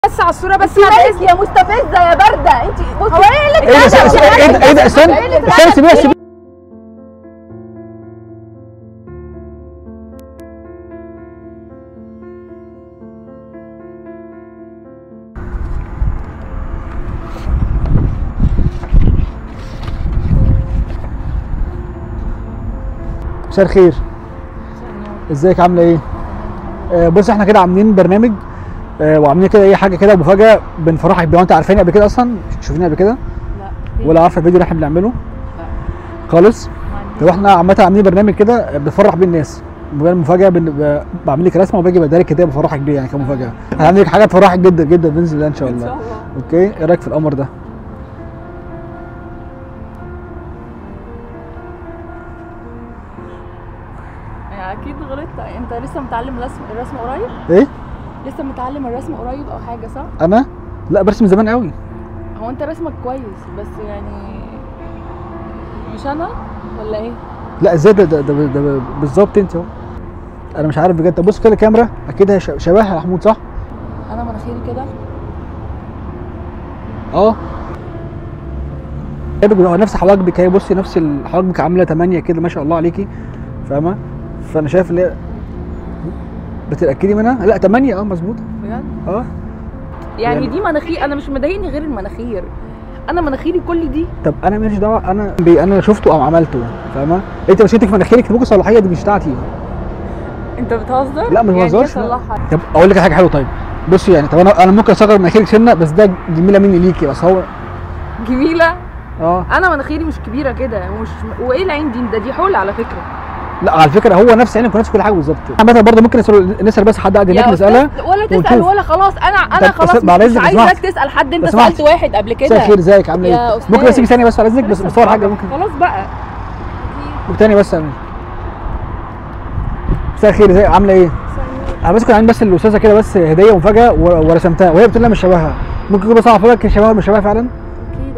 بس على الصوره بس انت ما مالك يا مستفزه يا بارده انت بصي هو ايه اللي ايه ده اتكلم؟ استنى ايه ده ايه ده استنى ايه اللي استنى سيبيها سيبيها مساء الخير ازيك عامله ايه آه بص احنا كده عاملين برنامج آه وعاملين كده اي حاجه كده مفاجاه بنفرحك بيها وانت عارفيني قبل كده اصلا شوفيني قبل كده لا ولا عارفه الفيديو اللي احنا بنعمله خالص طب احنا عامه عاملين برنامج كده بنفرح بيه الناس بيبقى مفاجاه بن... ب- بعمل لك رسمه وباجي بدارك كده بفرحك بيه يعني كمفاجاه هعمل لك حاجه تفرحك جدا جدا باذن الله ان شاء الله اوكي ايه رايك في القمر ده يعني اكيد غلطت انت لسه متعلم الرسم الرسم قريب ايه لسه متعلم الرسم قريب او حاجه صح انا لا برسم زمان قوي هو انت رسمك كويس بس يعني مش انا ولا ايه لا ازاي ده ده, ده, ده بالظبط انت اهو انا مش عارف بجد بص كده الكاميرا اكيد هي ش- شبهها يا محمود صح انا مناخيري كده اه هي بيبقى نفس حواجبك هي بصي نفس ال- حواجبك عامله 8 كده ما شاء الله عليكي فاهمه فانا شايف ان هي بتتاكدي منها لا 8 اه مظبوط بجد اه يعني يعني- دي مناخير انا مش مضايقني غير المناخير انا مناخيري كل دي طب انا ماليش دعوه انا بي انا شفته او عملته فاهمه انت مشيتك في مناخيرك ممكن صلاحيه دي مش بتاعتي انت بتهزر لا ما يعني دي بهزرش لا. اصلحها طب اقول لك حاجه حلوه طيب بصي يعني طب انا انا ممكن اصغر مناخيرك سنه بس ده جميله مني ليكي بس هو جميله اه انا مناخيري مش كبيره كده ومش وايه العين دي ده دي حول على فكره لا على فكره هو نفس عينك ونفس كل حاجه بالظبط عامه برضه ممكن نسال نسال بس حد قاعد هناك يا نسالها أستاذ، ولا تسال ونشوف. ولا خلاص انا انا طب خلاص أستاذ، بعد مش, مش إذنك، عايزاك سمحت. تسال حد انت لو سمحت. سالت واحد قبل كده مساء الخير ازيك عامله يا ايه أستاذ. ممكن اسيبك ثانيه بس على اذنك بس لسه بصور حاجه بتفرج. ممكن خلاص بقى تاني بس اعمل مساء الخير ازيك عامله ايه انا بس كنت عندي بس الاستاذه كده بس هديه ومفاجاه و- ورسمتها وهي بتقول لها مش شبهها ممكن يكون بس اعرف لك شبهها ولا مش شبهها فعلا اكيد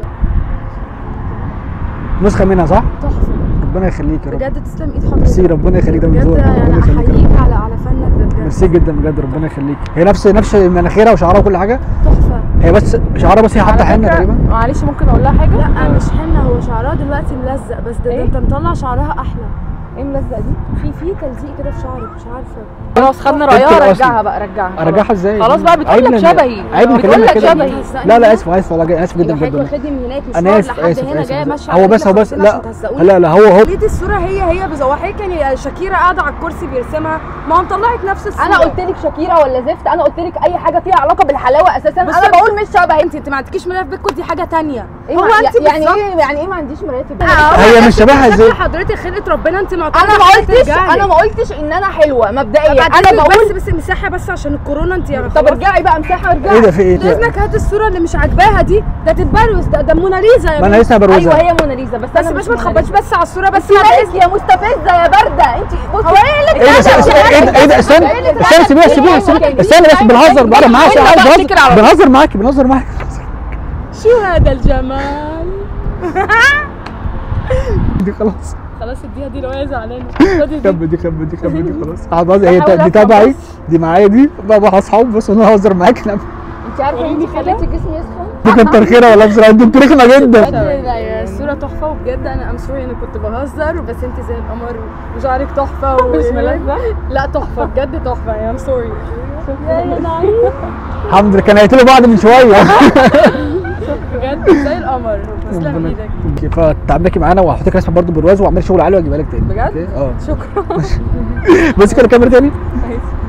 نسخه منها صح تحفه ربنا يخليك يا رب بجد تسلم ايد حضرتك ميرسي ربنا يخليك ده من بجد ذوقك ربنا انا يخليك يا رب. احييك على على فنك ده بجد ميرسي جدا بجد ربنا يخليك هي نفس نفس مناخيرها وشعرها وكل حاجه تحفه هي بس شعرها بس هي حاطه على حنه فكرة، تقريبا معلش ممكن اقول لها حاجه لا مش حنه هو شعرها دلوقتي ملزق بس ده, ده إيه؟ انت مطلع شعرها احلى ايه ملزق دي في في تلزيق كده في شعرك مش عارفه خلاص خدنا أنت رايها أصلي. رجعها بقى رجعها خلاص. ارجعها ازاي خلاص بقى بتقول عيب لك إن- شبهي عيب بتقول نكلمك لك كده. شبهي لا لا اسف اسف والله جاي- اسف جدا يبقى بجد حضرتك والله. واخدني من هناك انا مشوار اسف لحد اسف هنا اسف جايه آسف. ماشيه هو على بس هو رجلك بس عشان لا تهزقوني. لا لا هو هو لقيت الصوره هي هي بزوحيك يعني شاكيرا قاعده على الكرسي بيرسمها ما هو مطلعك نفس الصوره انا قلت لك شاكيرا ولا زفت انا قلت لك اي حاجه فيها علاقه بالحلاوه اساسا بس انا أنا- بقول مش شبهي انت انت ما عندكيش مرايه في بيتكم دي حاجه تانية إيه هو مع- انت يعني بالظبط- ايه يعني ايه ما عنديش مرايه في البيت هي مش شبهها شكل ازاي حضرتك خلقه ربنا انت معترضه انا ما عشان قلتش ترجعي. انا ما قلتش ان انا حلوه مبدئيا انا انا بقول بقول بس بس مساحه بس عشان الكورونا انت يا طب ارجعي بقى مساحه ايه ارجعي ده في ايه باذنك هات الصوره اللي مش عاجباها دي ده تتبروز ده ده موناليزا يا ما انا بنت. لسه بروزها ايوه هي موناليزا بس بس انا مش مش ما تخبطش بس على الصوره بس بس مالك يا مستفزه يا بارده انت بصي هو ايه اللي ايه ده استنى ايه ده ايه ده استنى إيه اللي استنى سيبيها سيبيها سيبيها استنى بس بنهزر بعد معاها إيه اللي بقى تفتكر على طول؟ بنهزر معاكي بنهزر معاكي شو هذا الجمال دي خلاص خلاص اديها دي روايه زعلانه خدي دي كمل دي كمل دي كمل دي خلاص خلاص هي بحاول دي أفهم تبعي بس. دي معايا دي بقى مع اصحاب بس انا هزر معاكي لا انت عارفه انت خليتي جسمي يسخن دي كتر خيرها ولا بصراحه انت رخمه جدا لا يا الصورة تحفة وبجد أنا أم سوري أنا كنت بهزر بس أنت زي القمر وشعرك تحفة و... مش ملزق؟ لا تحفة بجد تحفة يا أم سوري يا نعيم الحمد لله كان هيقتلوا بعض من شويه بجد زي القمر تسلم إيدك اوكي فتعبكي معانا وهحط لك رسمه برضه برواز واعمل شغل عالي واجيبها لك تاني بجد؟ أوكي؟ اه شكرا بس كده كاميرا تاني ماشي.